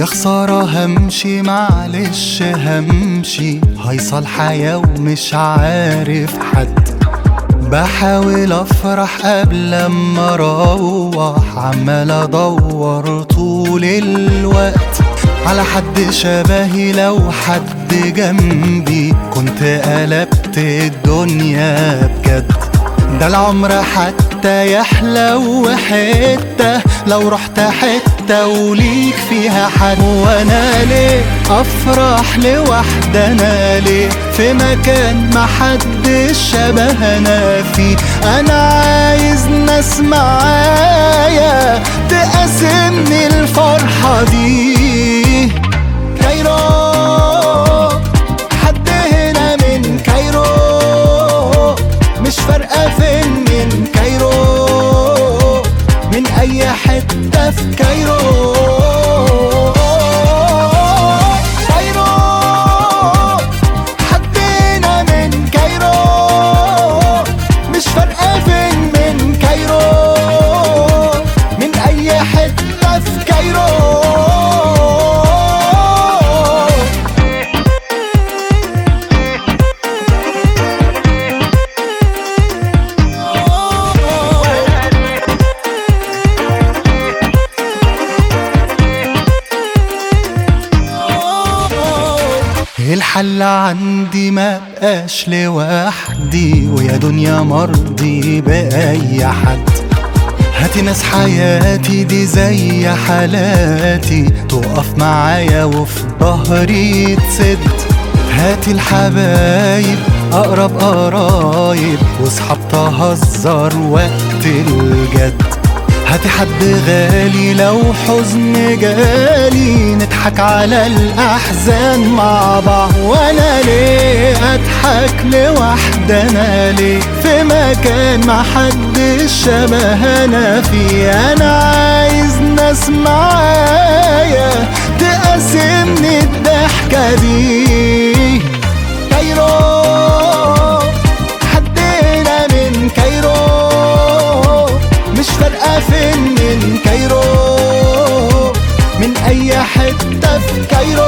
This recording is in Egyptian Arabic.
يا خسارة همشي معلش همشي هيصل حياة ومش عارف حد بحاول افرح قبل ما اروح عمال ادور طول الوقت على حد شبهي لو حد جنبي كنت قلبت الدنيا بجد ده العمر حتى يحلو حتة لو رحت حتة وليك فيها حد وانا ليه افرح لوحدي انا ليه في مكان ما حد شبهنا فيه انا عايز ناس معايا تقاسمني الفرحة دي كايرو حد هنا من كايرو مش فارقة فين من كايرو من أي حتة في كايرو كايرو حد هنا من كايرو مش فارقة فين من كايرو من أي حتة في كايرو الحل عندي ما بقاش لوحدي ويا دنيا مرضي بأي حد هاتي ناس حياتي دي زي حالاتي تقف معايا وفي ظهري تسد هاتي الحبايب أقرب قرايب وصحاب تهزر وقت الجد هاتي حد غالي لو حزن جالي نضحك على الأحزان مع بعض وأنا ليه أضحك لوحدي أنا ليه في مكان ما حد شبهنا فيه أنا عايز ناس معايا تقاسمني الضحكة دي كايرو حد هنا من كايرو مش فارقة فين من كايرو من أي حتة في كايرو